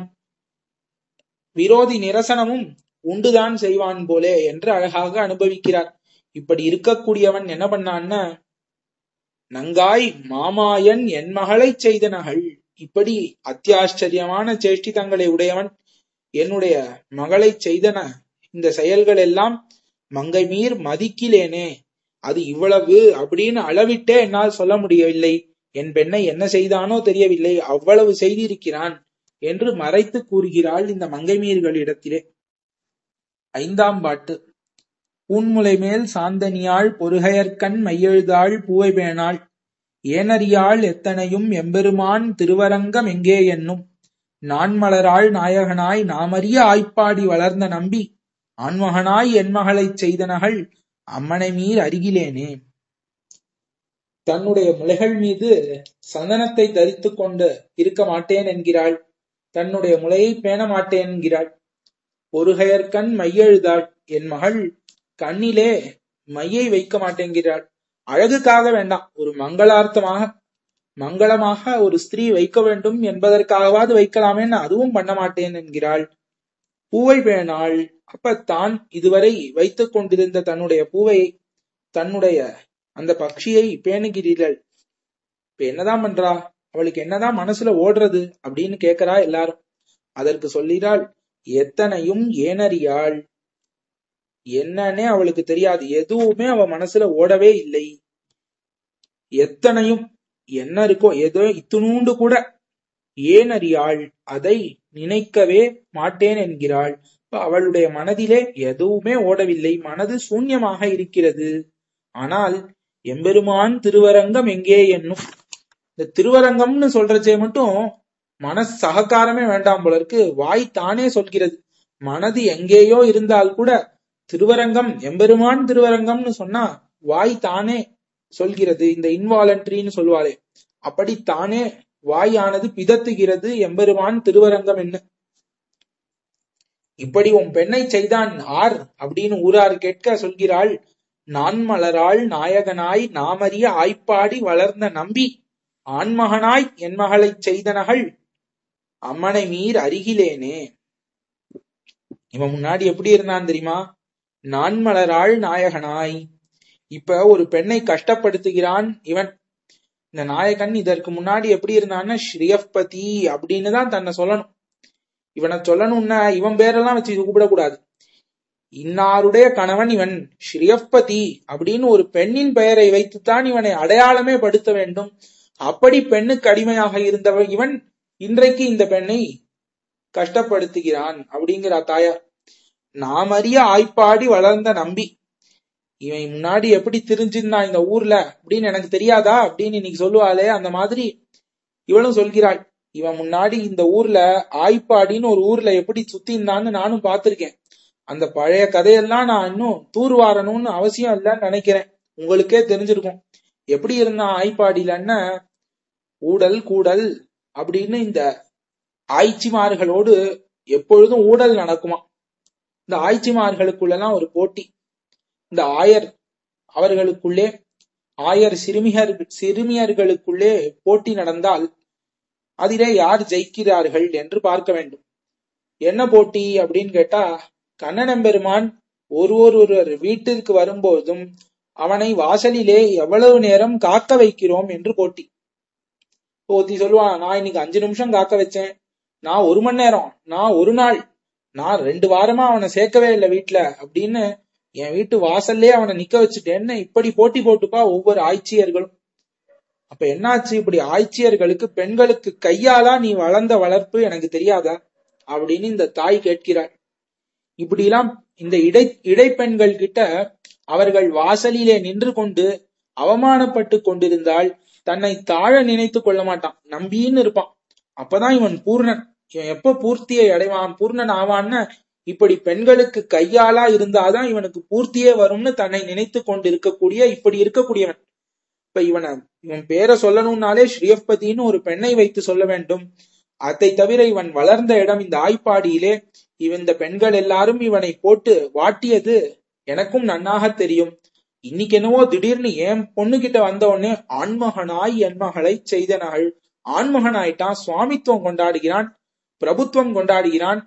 விரோதி நிரசனமும் உண்டுதான் செய்வான் போலே என்று அழகாக அனுபவிக்கிறார் இப்படி இருக்கக்கூடியவன் என்ன பண்ணான்னா நங்காய் மாமாயன் என் மகளை செய்த நகல் இப்படி அத்தியாச்சரியமான சேஷ்டிதங்களை உடையவன் என்னுடைய மகளை செய்தன இந்த செயல்கள் எல்லாம் மங்கை மீர் மதிக்கிலேனே அது இவ்வளவு அப்படின்னு அளவிட்டே என்னால் சொல்ல முடியவில்லை என் பெண்ணை என்ன செய்தானோ தெரியவில்லை அவ்வளவு செய்திருக்கிறான் என்று மறைத்து கூறுகிறாள் இந்த மங்கைமீர்களிடத்திலே ஐந்தாம் பாட்டு பூன்முலை மேல் சாந்தனியாள் பொறுகையற்கண் மையெழுதாள் பூவை பேணாள் ஏனறியாள் எத்தனையும் எம்பெருமான் திருவரங்கம் எங்கே என்னும் நான்மலராள் நாயகனாய் நாமறிய ஆய்ப்பாடி வளர்ந்த நம்பி ஆண்மகனாய் என் மகளைச் செய்தனகள் அம்மனை மீர் அருகிலேனே தன்னுடைய முலைகள் மீது சந்தனத்தை தரித்துக் கொண்டு இருக்க மாட்டேன் என்கிறாள் தன்னுடைய முலையை பேண மாட்டேன் என்கிறாள் பொறுகையற்கண் மையெழுதாள் என் மகள் கண்ணிலே மையை வைக்க மாட்டேங்கிறாள் அழகுக்காக வேண்டாம் ஒரு மங்களார்த்தமாக மங்களமாக ஒரு ஸ்திரீ வைக்க வேண்டும் என்பதற்காகவாது வைக்கலாமேன்னு அதுவும் பண்ண மாட்டேன் என்கிறாள் பூவை பேணாள் அப்ப தான் இதுவரை வைத்துக் கொண்டிருந்த தன்னுடைய பூவை தன்னுடைய அந்த பக்ஷியை பேணுகிறீர்கள் இப்ப என்னதான் பண்றா அவளுக்கு என்னதான் மனசுல ஓடுறது அப்படின்னு கேக்குறா எல்லாரும் அதற்கு சொல்லிறாள் எத்தனையும் ஏனறியாள் என்னன்னே அவளுக்கு தெரியாது எதுவுமே அவ மனசுல ஓடவே இல்லை எத்தனையும் என்ன இருக்கோ ஏதோ இத்துணூண்டு கூட ஏன் அறியாள் அதை நினைக்கவே மாட்டேன் என்கிறாள் இப்ப அவளுடைய மனதிலே எதுவுமே ஓடவில்லை மனது சூன்யமாக இருக்கிறது ஆனால் எம்பெருமான் திருவரங்கம் எங்கே என்னும் இந்த திருவரங்கம்னு சொல்றச்சே மட்டும் மனசு சககாரமே வேண்டாம் போல இருக்கு வாய் தானே சொல்கிறது மனது எங்கேயோ இருந்தால் கூட திருவரங்கம் எம்பெருமான் திருவரங்கம்னு சொன்னா வாய் தானே சொல்கிறது இந்த இன்வாலன்ட்ரின்னு சொல்லுவாளே அப்படி தானே வாயானது பிதத்துகிறது எம்பெருமான் திருவரங்கம் என்ன இப்படி உன் பெண்ணை செய்தான் ஆர் அப்படின்னு ஊரார் கேட்க சொல்கிறாள் நான் மலராள் நாயகனாய் நாமறிய ஆய்ப்பாடி வளர்ந்த நம்பி ஆண்மகனாய் என் மகளைச் செய்தனகள் அம்மனை மீர் அருகிலேனே இவன் முன்னாடி எப்படி இருந்தான் தெரியுமா நான் மலராள் நாயகனாய் இப்ப ஒரு பெண்ணை கஷ்டப்படுத்துகிறான் இவன் இந்த நாயகன் இதற்கு முன்னாடி எப்படி இருந்தான்னா ஸ்ரீயப்பதி அப்படின்னு தான் தன்னை சொல்லணும் இவனை சொல்லணும்னா இவன் பேரெல்லாம் வச்சு கூப்பிடக்கூடாது இன்னாருடைய கணவன் இவன் ஸ்ரீயப்பதி அப்படின்னு ஒரு பெண்ணின் பெயரை வைத்துத்தான் இவனை அடையாளமே படுத்த வேண்டும் அப்படி பெண்ணுக்கு அடிமையாக இருந்தவன் இவன் இன்றைக்கு இந்த பெண்ணை கஷ்டப்படுத்துகிறான் அப்படிங்கிற தாயார் நாம் அறிய ஆய்ப்பாடி வளர்ந்த நம்பி இவன் முன்னாடி எப்படி தெரிஞ்சிருந்தான் இந்த ஊர்ல அப்படின்னு எனக்கு தெரியாதா அப்படின்னு இன்னைக்கு சொல்லுவாளே அந்த மாதிரி இவளும் சொல்கிறாள் இவன் முன்னாடி இந்த ஊர்ல ஆய்ப்பாடின்னு ஒரு ஊர்ல எப்படி சுத்தி இருந்தான்னு நானும் பார்த்திருக்கேன் அந்த பழைய கதையெல்லாம் நான் இன்னும் தூர்வாரணும்னு அவசியம் இல்லைன்னு நினைக்கிறேன் உங்களுக்கே தெரிஞ்சிருக்கும் எப்படி இருந்தான் ஆய்ப்பாடியிலன்னா ஊடல் கூடல் அப்படின்னு இந்த ஆய்ச்சிமார்களோடு எப்பொழுதும் ஊடல் நடக்குமா இந்த ஆய்ச்சிமார்களுக்குள்ளெல்லாம் ஒரு போட்டி இந்த ஆயர் அவர்களுக்குள்ளே ஆயர் சிறுமியர் சிறுமியர்களுக்குள்ளே போட்டி நடந்தால் அதிலே யார் ஜெயிக்கிறார்கள் என்று பார்க்க வேண்டும் என்ன போட்டி அப்படின்னு கேட்டா கண்ணனம்பெருமான் ஒரு ஒருவர் வீட்டிற்கு வரும்போதும் அவனை வாசலிலே எவ்வளவு நேரம் காக்க வைக்கிறோம் என்று போட்டி ஒருத்தி சொல்லுவான் நான் இன்னைக்கு அஞ்சு நிமிஷம் காக்க வச்சேன் நான் ஒரு மணி நேரம் நான் ஒரு நாள் நான் ரெண்டு வாரமா அவனை சேர்க்கவே இல்லை வீட்டுல அப்படின்னு என் வீட்டு வாசல்லே அவனை நிக்க வச்சுட்டேன்னு இப்படி போட்டி போட்டுப்பா ஒவ்வொரு ஆய்ச்சியர்களும் அப்ப என்னாச்சு இப்படி ஆய்ச்சியர்களுக்கு பெண்களுக்கு கையாலா நீ வளர்ந்த வளர்ப்பு எனக்கு தெரியாதா அப்படின்னு இந்த தாய் கேட்கிறாள் இப்படி எல்லாம் இந்த இடை இடைப்பெண்கள் கிட்ட அவர்கள் வாசலிலே நின்று கொண்டு அவமானப்பட்டு கொண்டிருந்தால் தன்னை தாழ நினைத்து கொள்ள மாட்டான் நம்பின்னு இருப்பான் அப்பதான் இவன் பூர்ணன் இவன் எப்ப பூர்த்தியை அடைவான் பூர்ணன் ஆவான்னு இப்படி பெண்களுக்கு கையாளா இருந்தாதான் இவனுக்கு பூர்த்தியே வரும்னு தன்னை நினைத்து கொண்டு இருக்கக்கூடிய இப்படி இருக்கக்கூடியவன் இப்ப இவனை இவன் பேரை சொல்லணும்னாலே ஸ்ரீயப்பதின்னு ஒரு பெண்ணை வைத்து சொல்ல வேண்டும் அதை தவிர இவன் வளர்ந்த இடம் இந்த ஆய்ப்பாடியிலே இவன் இந்த பெண்கள் எல்லாரும் இவனை போட்டு வாட்டியது எனக்கும் நன்னாக தெரியும் இன்னைக்கு என்னவோ திடீர்னு என் பொண்ணு கிட்ட வந்த உடனே ஆண்மகனாய் என் மகளை செய்தனகள் ஆண்மகனாயிட்டான் சுவாமித்துவம் கொண்டாடுகிறான் பிரபுத்துவம் கொண்டாடுகிறான்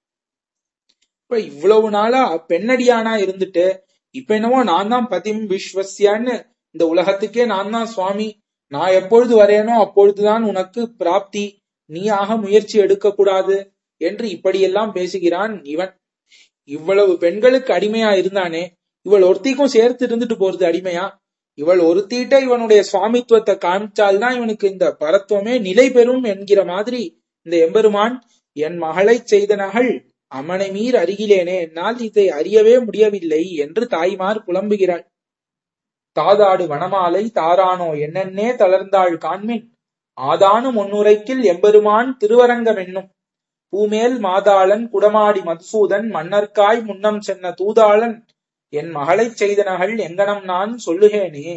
இப்ப இவ்வளவு நாளா பெண்ணடியானா இருந்துட்டு இப்ப என்னவோ நான் தான் பதிம் விஸ்வசியான்னு இந்த உலகத்துக்கே நான் தான் சுவாமி நான் எப்பொழுது வரேனோ அப்பொழுதுதான் உனக்கு பிராப்தி நீயாக முயற்சி எடுக்க கூடாது என்று இப்படியெல்லாம் பேசுகிறான் இவன் இவ்வளவு பெண்களுக்கு அடிமையா இருந்தானே இவள் ஒருத்திக்கும் சேர்த்து இருந்துட்டு போறது அடிமையா இவள் ஒருத்திட்ட இவனுடைய சுவாமித்துவத்தை காமிச்சால்தான் இவனுக்கு இந்த பரத்துவமே நிலை பெறும் என்கிற மாதிரி இந்த எம்பெருமான் என் மகளை செய்த நகல் அமனை மீர் அருகிலேனே என்னால் இதை அறியவே முடியவில்லை என்று தாய்மார் புலம்புகிறாள் தாதாடு வனமாலை தாரானோ என்னென்னே தளர்ந்தாள் காண்மின் ஆதானு முன்னுரைக்கில் எம்பெருமான் திருவரங்கம் என்னும் பூமேல் மாதாளன் குடமாடி மதுசூதன் மன்னர்க்காய் முன்னம் சென்ன தூதாளன் என் மகளைச் செய்த நகல் எங்கனம் நான் சொல்லுகேனே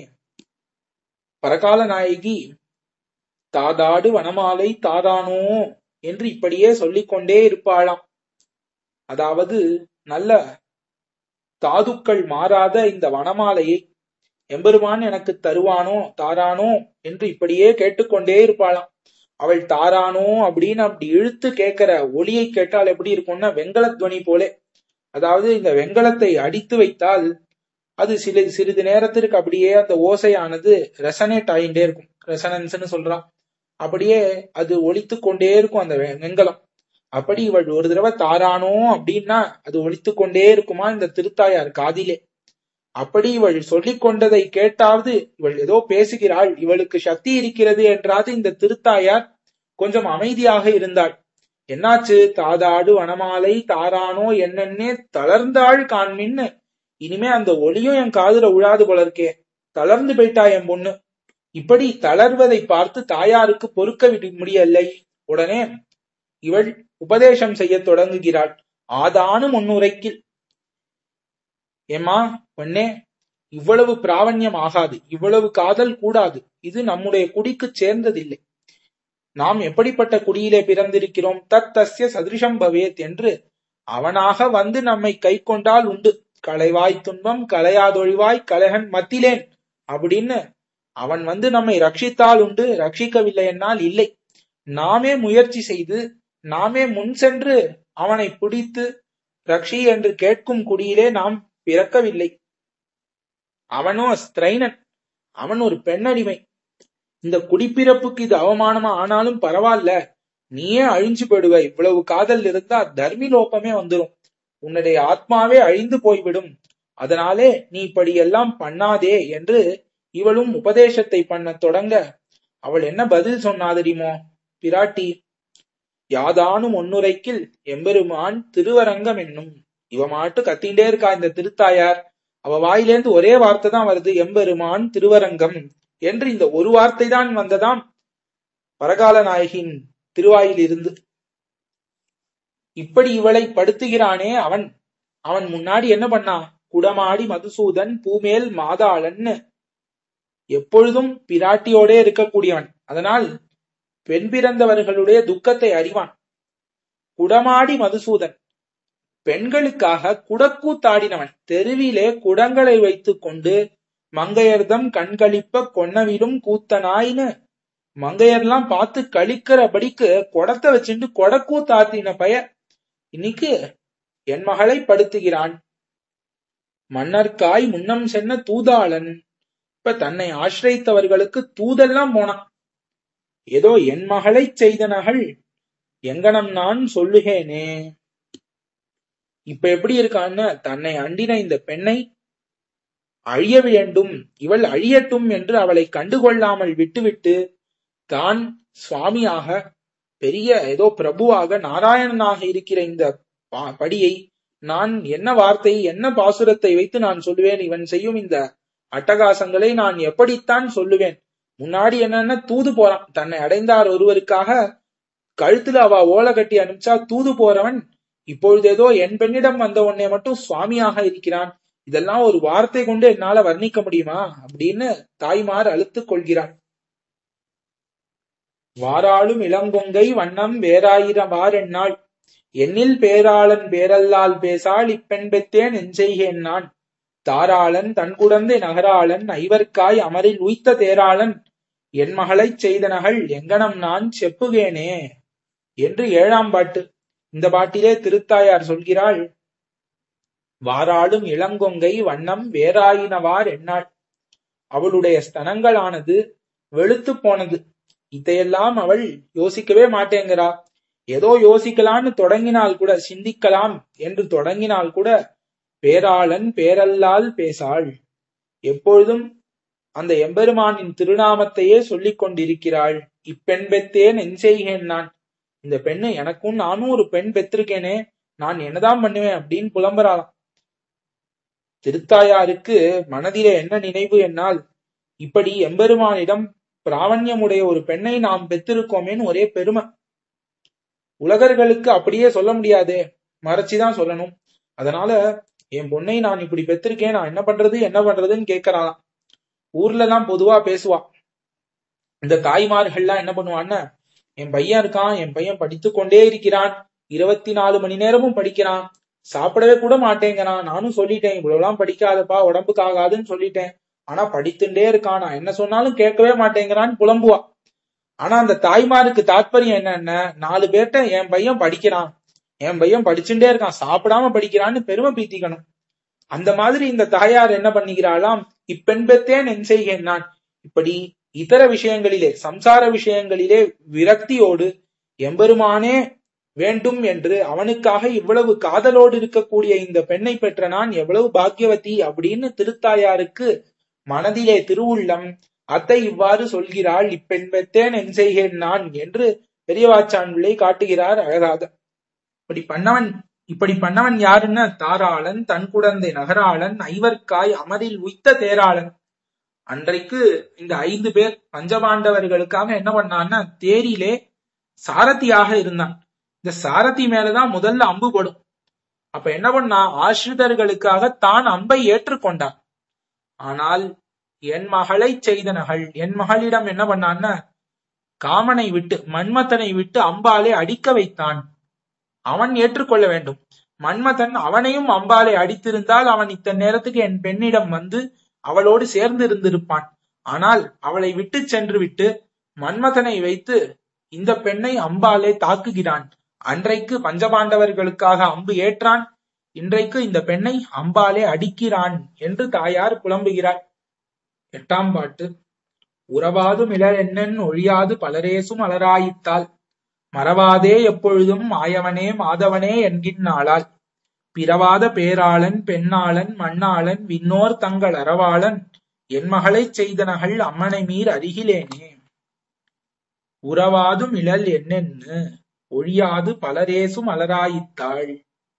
பரகால நாயகி தாதாடு வனமாலை தாதானோ என்று இப்படியே சொல்லிக் கொண்டே இருப்பாளாம் அதாவது நல்ல தாதுக்கள் மாறாத இந்த வனமாலையை எம்பெருமான் எனக்கு தருவானோ தாரானோ என்று இப்படியே கேட்டுக்கொண்டே இருப்பாளாம் அவள் தாரானோ அப்படின்னு அப்படி இழுத்து கேட்கிற ஒளியை கேட்டால் எப்படி இருக்கும்னா வெங்கல துவனி போலே அதாவது இந்த வெங்கலத்தை அடித்து வைத்தால் அது சில சிறிது நேரத்திற்கு அப்படியே அந்த ஓசையானது ரெசனேட் ஆகிட்டே இருக்கும் ரெசனன்ஸ்னு சொல்றான் அப்படியே அது ஒழித்து கொண்டே இருக்கும் அந்த வெங்கலம் அப்படி இவள் ஒரு தடவை தாரானோ அப்படின்னா அது ஒழித்து கொண்டே இருக்குமா இந்த திருத்தாயார் காதிலே அப்படி இவள் சொல்லிக் கொண்டதை கேட்டாவது இவள் ஏதோ பேசுகிறாள் இவளுக்கு சக்தி இருக்கிறது என்றாது இந்த திருத்தாயார் கொஞ்சம் அமைதியாக இருந்தாள் என்னாச்சு தாதாடு வனமாலை தாரானோ என்னன்னே தளர்ந்தாள் காண்மின்னு இனிமே அந்த ஒளியும் என் காதுல உழாது போல இருக்கே தளர்ந்து போயிட்டா என் பொண்ணு இப்படி தளர்வதை பார்த்து தாயாருக்கு பொறுக்க முடியலை உடனே இவள் உபதேசம் செய்ய தொடங்குகிறாள் ஆதானு முன்னுரைக்கில் ஏமா பொண்ணே இவ்வளவு பிராவண்யம் ஆகாது இவ்வளவு காதல் கூடாது இது நம்முடைய குடிக்கு சேர்ந்ததில்லை நாம் எப்படிப்பட்ட குடியிலே பிறந்திருக்கிறோம் தத் தஸ்ய சதிருஷம் பவேத் என்று அவனாக வந்து நம்மை கை கொண்டால் உண்டு களைவாய் துன்பம் களையாதொழிவாய் கலைகன் மத்திலேன் அப்படின்னு அவன் வந்து நம்மை ரட்சித்தால் உண்டு ரட்சிக்கவில்லை என்னால் இல்லை நாமே முயற்சி செய்து நாமே முன் சென்று அவனை பிடித்து ரக்ஷி என்று கேட்கும் குடியிலே நாம் பிறக்கவில்லை அவனோ ஸ்திரைனன் அவன் ஒரு பெண்ணடிமை இந்த குடிப்பிறப்புக்கு இது அவமானமா ஆனாலும் பரவாயில்ல நீயே அழிஞ்சு போயிடுவ இவ்வளவு காதல் இருந்தா தர்மி லோபமே வந்துடும் உன்னுடைய ஆத்மாவே அழிந்து போய்விடும் அதனாலே நீ இப்படி எல்லாம் பண்ணாதே என்று இவளும் உபதேசத்தை பண்ண தொடங்க அவள் என்ன பதில் சொன்னா தெரியுமோ பிராட்டி யாதானும் ஒன்னுரைக்கில் எம்பெருமான் திருவரங்கம் என்னும் இவ மாட்டு கத்திண்டே இருக்கா இந்த திருத்தாயார் அவ வாயிலேந்து ஒரே வார்த்தை தான் வருது எம்பெருமான் திருவரங்கம் என்று இந்த ஒரு வார்த்தை தான் வந்ததாம் பரகால நாயகின் திருவாயில் இருந்து இப்படி இவளை படுத்துகிறானே அவன் அவன் முன்னாடி என்ன பண்ணான் குடமாடி மதுசூதன் பூமேல் மாதாளன்னு எப்பொழுதும் பிராட்டியோடே இருக்கக்கூடியவன் அதனால் பெண் பிறந்தவர்களுடைய துக்கத்தை அறிவான் குடமாடி மதுசூதன் பெண்களுக்காக குடக்கூத்தாடினவன் தெருவிலே குடங்களை வைத்துக் கொண்டு மங்கையர்தம் கண்களிப்ப கொன்னவிலும் கூத்தனாயின்னு மங்கையர்லாம் பார்த்து கழிக்கிறபடிக்கு குடத்தை வச்சுட்டு கொடக்கூத்தாத்தின பய இன்னைக்கு என் மகளை படுத்துகிறான் மன்னர்க்காய் முன்னம் சென்ன தூதாளன் இப்ப தன்னை ஆசிரியத்தவர்களுக்கு தூதெல்லாம் போனான் ஏதோ என் மகளை செய்த நகல் எங்கனம் நான் சொல்லுகேனே இப்ப எப்படி இருக்கான்னு தன்னை அண்டின இந்த பெண்ணை அழிய வேண்டும் இவள் அழியட்டும் என்று அவளை கண்டுகொள்ளாமல் விட்டுவிட்டு தான் சுவாமியாக பெரிய ஏதோ பிரபுவாக நாராயணனாக இருக்கிற இந்த படியை நான் என்ன வார்த்தை என்ன பாசுரத்தை வைத்து நான் சொல்லுவேன் இவன் செய்யும் இந்த அட்டகாசங்களை நான் எப்படித்தான் சொல்லுவேன் முன்னாடி என்னன்னா தூது போறான் தன்னை அடைந்தார் ஒருவருக்காக கழுத்துல அவ ஓலை கட்டி அனுப்பிச்சா தூது போறவன் இப்பொழுது ஏதோ என் பெண்ணிடம் வந்த உன்னை மட்டும் சுவாமியாக இருக்கிறான் இதெல்லாம் ஒரு வார்த்தை கொண்டு என்னால வர்ணிக்க முடியுமா அப்படின்னு தாய்மார் அழுத்துக் கொள்கிறான் வாராளும் இளங்கொங்கை வண்ணம் வேறாயிரம் வாரெண்ணாள் எண்ணில் பேராளன் பேரல்லால் பேசாள் இப்பெண் பெத்தேன் எஞ்செய்கேன் நான் தாராளன் தன் குடந்தை நகராளன் ஐவர்க்காய் அமரில் உய்த்த தேராளன் என் மகளைச் செய்தனகள் எங்கனம் நான் செப்புகேனே என்று ஏழாம் பாட்டு இந்த பாட்டிலே திருத்தாயார் சொல்கிறாள் வாராளும் இளங்கொங்கை வண்ணம் வேறாயினவார் எண்ணாள் அவளுடைய ஸ்தனங்களானது வெளுத்து போனது இதையெல்லாம் அவள் யோசிக்கவே மாட்டேங்கிறா ஏதோ யோசிக்கலான்னு தொடங்கினால் கூட சிந்திக்கலாம் என்று தொடங்கினால் கூட பேராளன் பேரல்லால் பேசாள் எப்பொழுதும் அந்த எம்பெருமானின் திருநாமத்தையே சொல்லிக் கொண்டிருக்கிறாள் இப்பெண் பெத்தேன் என் செய்கேன் நான் இந்த பெண்ணு எனக்கும் நானும் ஒரு பெண் பெற்றிருக்கேனே நான் என்னதான் பண்ணுவேன் அப்படின்னு புலம்புறாளாம் திருத்தாயாருக்கு மனதிலே என்ன நினைவு என்னால் இப்படி எம்பெருமானிடம் பிராவண்யமுடைய ஒரு பெண்ணை நாம் பெற்றிருக்கோமேன்னு ஒரே பெருமை உலகர்களுக்கு அப்படியே சொல்ல முடியாதே மறைச்சுதான் சொல்லணும் அதனால என் பொண்ணை நான் இப்படி பெற்றிருக்கேன் நான் என்ன பண்றது என்ன பண்றதுன்னு கேட்கறாளாம் ஊர்ல எல்லாம் பொதுவா பேசுவா இந்த தாய்மார்கள்லாம் என்ன பண்ணுவான்னா என் பையன் இருக்கான் என் பையன் படித்து கொண்டே இருக்கிறான் இருபத்தி நாலு மணி நேரமும் படிக்கிறான் சாப்பிடவே கூட மாட்டேங்கிறான் நானும் சொல்லிட்டேன் இவ்வளவுலாம் படிக்காதப்பா உடம்புக்கு ஆகாதுன்னு சொல்லிட்டேன் ஆனா படித்துட்டே இருக்கான் நான் என்ன சொன்னாலும் கேட்கவே மாட்டேங்கிறான்னு புலம்புவா ஆனா அந்த தாய்மாருக்கு தாற்பயம் என்னன்னா நாலு பேர்ட்ட என் பையன் படிக்கிறான் என் பையன் படிச்சுட்டே இருக்கான் சாப்பிடாம படிக்கிறான்னு பெருமை பீத்திக்கணும் அந்த மாதிரி இந்த தாயார் என்ன பண்ணுகிறாளாம் இப்பெண் பெத்தேன் என் செய்கேன் நான் இப்படி இதர விஷயங்களிலே சம்சார விஷயங்களிலே விரக்தியோடு எம்பெருமானே வேண்டும் என்று அவனுக்காக இவ்வளவு காதலோடு இருக்கக்கூடிய இந்த பெண்ணை பெற்ற நான் எவ்வளவு பாக்கியவதி அப்படின்னு திருத்தாயாருக்கு மனதிலே திருவுள்ளம் அத்தை இவ்வாறு சொல்கிறாள் இப்பெண் பெத்தேன் என் செய்கேன் நான் என்று பெரியவாச்சான் பிள்ளை காட்டுகிறார் அழகாக இப்படி பண்ணவன் இப்படி பண்ணவன் யாருன்னா தாராளன் தன் குடந்தை நகராளன் ஐவர்க்காய் அமரில் உய்த்த தேராளன் அன்றைக்கு இந்த ஐந்து பேர் பஞ்சபாண்டவர்களுக்காக என்ன பண்ணான்னா தேரிலே சாரதியாக இருந்தான் இந்த சாரதி மேலதான் முதல்ல அம்பு படும் அப்ப என்ன பண்ணா ஆசிரிதர்களுக்காக தான் அம்பை ஏற்றுக்கொண்டான் ஆனால் என் மகளை செய்தனகள் என் மகளிடம் என்ன பண்ணான்னா காமனை விட்டு மன்மதனை விட்டு அம்பாலே அடிக்க வைத்தான் அவன் ஏற்றுக்கொள்ள வேண்டும் மன்மதன் அவனையும் அம்பாலே அடித்திருந்தால் அவன் இத்தனை நேரத்துக்கு என் பெண்ணிடம் வந்து அவளோடு சேர்ந்து இருந்திருப்பான் ஆனால் அவளை விட்டு சென்று விட்டு மன்மதனை வைத்து இந்த பெண்ணை அம்பாலே தாக்குகிறான் அன்றைக்கு பஞ்சபாண்டவர்களுக்காக அம்பு ஏற்றான் இன்றைக்கு இந்த பெண்ணை அம்பாலே அடிக்கிறான் என்று தாயார் புலம்புகிறார் எட்டாம் பாட்டு உறவாது மிளரென்னன் ஒழியாது பலரேசும் அலராயித்தால் மறவாதே எப்பொழுதும் மாயவனே மாதவனே என்கின்றாளால் பிறவாத பேராளன் பெண்ணாளன் மண்ணாளன் விண்ணோர் தங்கள் அறவாளன் என் மகளைச் செய்தனகள் அம்மனை மீர் அருகிலேனே உறவாதும் இழல் என்னென்னு ஒழியாது பலரேசும் அலராயித்தாள்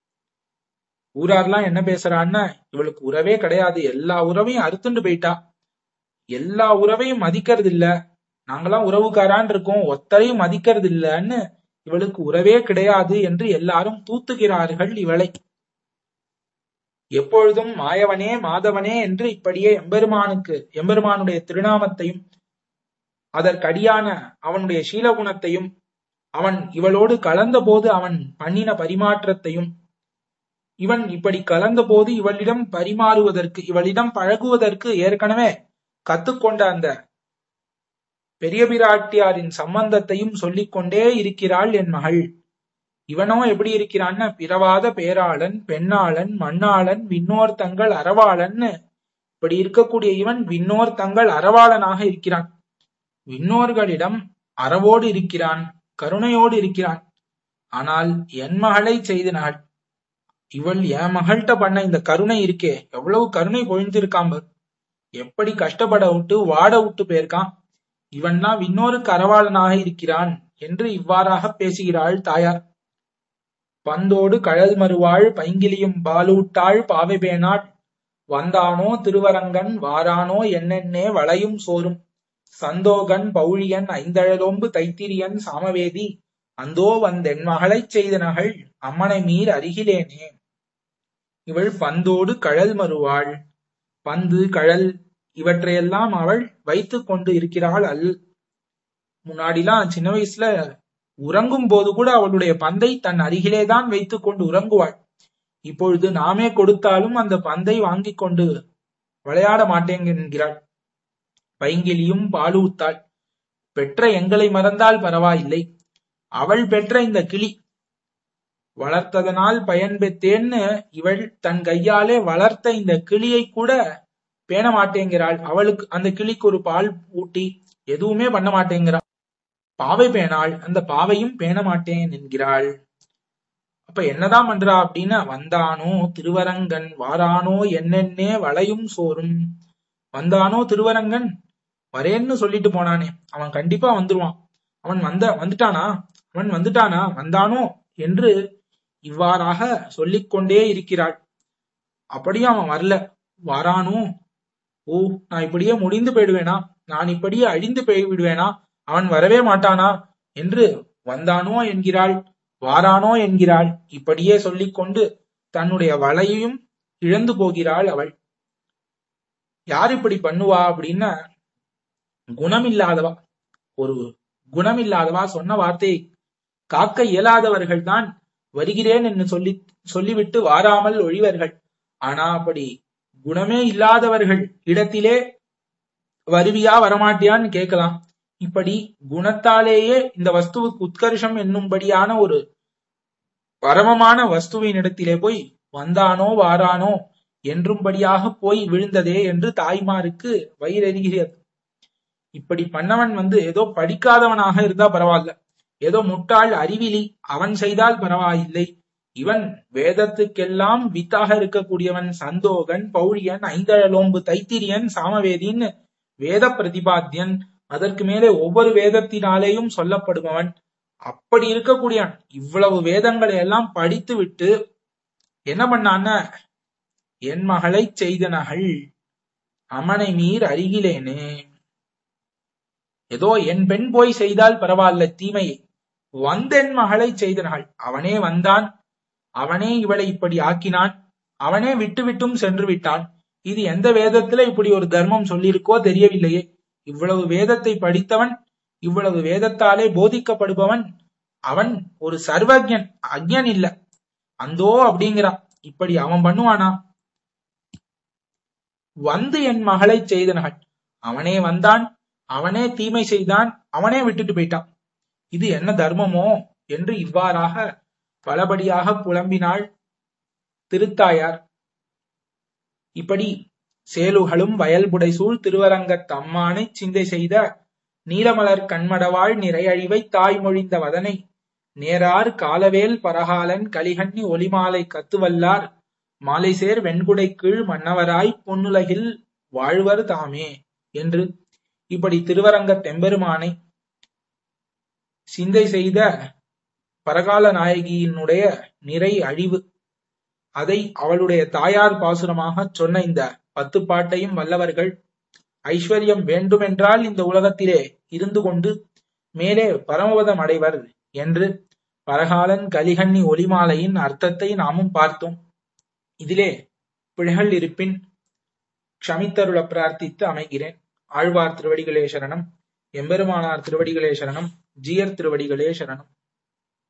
ஊரார்லாம் என்ன பேசுறான்னா இவளுக்கு உறவே கிடையாது எல்லா உறவையும் அறுத்துண்டு போயிட்டா எல்லா உறவையும் மதிக்கிறது இல்ல நாங்கெல்லாம் உறவுக்காரான் இருக்கோம் ஒத்தரையும் மதிக்கிறது இல்லன்னு இவளுக்கு உறவே கிடையாது என்று எல்லாரும் தூத்துகிறார்கள் இவளை எப்பொழுதும் மாயவனே மாதவனே என்று இப்படியே எம்பெருமானுக்கு எம்பெருமானுடைய திருநாமத்தையும் அதற்கடியான அவனுடைய சீலகுணத்தையும் அவன் இவளோடு கலந்த போது அவன் பண்ணின பரிமாற்றத்தையும் இவன் இப்படி கலந்த போது இவளிடம் பரிமாறுவதற்கு இவளிடம் பழகுவதற்கு ஏற்கனவே கத்துக்கொண்ட அந்த பெரிய பிராட்டியாரின் சம்பந்தத்தையும் சொல்லிக் கொண்டே இருக்கிறாள் என் மகள் இவனோ எப்படி இருக்கிறான்னா பிறவாத பேராளன் பெண்ணாளன் மண்ணாளன் விண்ணோர் தங்கள் அறவாளன்னு இப்படி இருக்கக்கூடிய இவன் விண்ணோர் தங்கள் அறவாளனாக இருக்கிறான் விண்ணோர்களிடம் அறவோடு இருக்கிறான் கருணையோடு இருக்கிறான் ஆனால் என் மகளை செய்தனாள் இவள் என் மகள்கிட்ட பண்ண இந்த கருணை இருக்கே எவ்வளவு கருணை பொழிந்திருக்கான் எப்படி கஷ்டப்பட விட்டு வாட விட்டு போயிருக்கான் இவன்லாம் இன்னொரு கரவாளனாக இருக்கிறான் என்று இவ்வாறாக பேசுகிறாள் தாயார் பந்தோடு கழல் மறுவாள் பைங்கிலியும் பாலூட்டாள் பாவைபேனாள் வந்தானோ திருவரங்கன் வாரானோ என்னென்னே வளையும் சோறும் சந்தோகன் பௌழியன் ஐந்தழலோம்பு தைத்திரியன் சாமவேதி அந்தோ வந்தென் மகளைச் செய்த நகள் அம்மனை மீர் அருகிலேனே இவள் பந்தோடு கழல் மறுவாள் பந்து கழல் இவற்றையெல்லாம் அவள் வைத்துக் கொண்டு இருக்கிறாள் அல் முன்னாடிலாம் சின்ன வயசுல உறங்கும் போது கூட அவளுடைய பந்தை தன் அருகிலேதான் வைத்துக் கொண்டு உறங்குவாள் இப்பொழுது நாமே கொடுத்தாலும் அந்த பந்தை வாங்கிக் கொண்டு விளையாட மாட்டேங்க என்கிறாள் பைங்கிலியும் பாலூத்தாள் பெற்ற எங்களை மறந்தால் பரவாயில்லை அவள் பெற்ற இந்த கிளி வளர்த்ததனால் பயன் பெற்றேன்னு இவள் தன் கையாலே வளர்த்த இந்த கிளியை கூட பேண மாட்டேங்கிறாள் அவளுக்கு அந்த கிளிக்கு ஒரு பால் ஊட்டி எதுவுமே பண்ண மாட்டேங்கிறாள் பாவை பேணாள் அந்த பாவையும் பேண மாட்டேன் என்கிறாள் அப்ப என்னதான் பண்றா அப்படின்னா வந்தானோ திருவரங்கன் வாரானோ என்னென்னே வளையும் சோறும் வந்தானோ திருவரங்கன் வரேன்னு சொல்லிட்டு போனானே அவன் கண்டிப்பா வந்துருவான் அவன் வந்த வந்துட்டானா அவன் வந்துட்டானா வந்தானோ என்று இவ்வாறாக சொல்லிக்கொண்டே இருக்கிறாள் அப்படியே அவன் வரல வாரானோ ஓ நான் இப்படியே முடிந்து போயிடுவேனா நான் இப்படியே அழிந்து போய் விடுவேனா அவன் வரவே மாட்டானா என்று வந்தானோ என்கிறாள் வாரானோ என்கிறாள் இப்படியே சொல்லிக்கொண்டு தன்னுடைய வலையையும் இழந்து போகிறாள் அவள் யார் இப்படி பண்ணுவா அப்படின்னா குணமில்லாதவா ஒரு குணமில்லாதவா சொன்ன வார்த்தையை காக்க இயலாதவர்கள் தான் வருகிறேன் என்று சொல்லி சொல்லிவிட்டு வாராமல் ஒழிவர்கள் ஆனா அப்படி குணமே இல்லாதவர்கள் இடத்திலே வருவியா வரமாட்டியான்னு கேட்கலாம் இப்படி குணத்தாலேயே இந்த வஸ்துவுக்கு உத்கர்ஷம் என்னும்படியான ஒரு பரமமான வஸ்துவின் இடத்திலே போய் வந்தானோ வாரானோ என்றும்படியாக போய் விழுந்ததே என்று தாய்மாருக்கு வயிறெறிகிறது இப்படி பண்ணவன் வந்து ஏதோ படிக்காதவனாக இருந்தா பரவாயில்ல ஏதோ முட்டாள் அறிவிலி அவன் செய்தால் பரவாயில்லை இவன் வேதத்துக்கெல்லாம் வித்தாக இருக்கக்கூடியவன் சந்தோகன் பௌழியன் ஐந்தழலோம்பு தைத்திரியன் சாமவேதின்னு வேத பிரதிபாத்தியன் அதற்கு மேலே ஒவ்வொரு வேதத்தினாலேயும் சொல்லப்படுபவன் அப்படி இருக்கக்கூடியவன் இவ்வளவு வேதங்களை எல்லாம் படித்து விட்டு என்ன பண்ணான்னா என் மகளை செய்தனகள் அமனை மீர் அருகிலேனே ஏதோ என் பெண் போய் செய்தால் பரவாயில்ல தீமையை வந்தென் மகளை செய்தனகள் அவனே வந்தான் அவனே இவளை இப்படி ஆக்கினான் அவனே விட்டு விட்டும் சென்று விட்டான் இது எந்த வேதத்துல இப்படி ஒரு தர்மம் சொல்லியிருக்கோ தெரியவில்லையே இவ்வளவு வேதத்தை படித்தவன் இவ்வளவு வேதத்தாலே போதிக்கப்படுபவன் அவன் ஒரு சர்வஜன் அக்ஞன் இல்ல அந்தோ அப்படிங்கிறான் இப்படி அவன் பண்ணுவானா வந்து என் மகளை செய்தனகள் அவனே வந்தான் அவனே தீமை செய்தான் அவனே விட்டுட்டு போயிட்டான் இது என்ன தர்மமோ என்று இவ்வாறாக பலபடியாக புலம்பினாள் திருத்தாயார் இப்படி சேலுகளும் வயல்புடை சூழ் திருவரங்கத் தம்மானை சிந்தை செய்த நீலமலர் கண்மடவாள் நிறையழிவை தாய் மொழிந்த வதனை நேரார் காலவேல் பரகாலன் கலிகண்ணி ஒலிமாலை கத்துவல்லார் மாலை சேர் வெண்குடை கீழ் மன்னவராய் பொன்னுலகில் வாழ்வர் தாமே என்று இப்படி திருவரங்கத் தெம்பெருமானை சிந்தை செய்த பரகால நாயகியினுடைய நிறை அழிவு அதை அவளுடைய தாயார் பாசுரமாக சொன்ன இந்த பத்து பாட்டையும் வல்லவர்கள் ஐஸ்வர்யம் வேண்டுமென்றால் இந்த உலகத்திலே இருந்து கொண்டு மேலே பரமபதம் அடைவர் என்று பரகாலன் கலிகண்ணி ஒலிமாலையின் அர்த்தத்தை நாமும் பார்த்தோம் இதிலே பிழைகள் இருப்பின் க்ஷமித்தருள பிரார்த்தித்து அமைகிறேன் ஆழ்வார் திருவடிகளே சரணம் எம்பெருமானார் திருவடிகளே சரணம் ஜீயர் திருவடிகளே சரணம்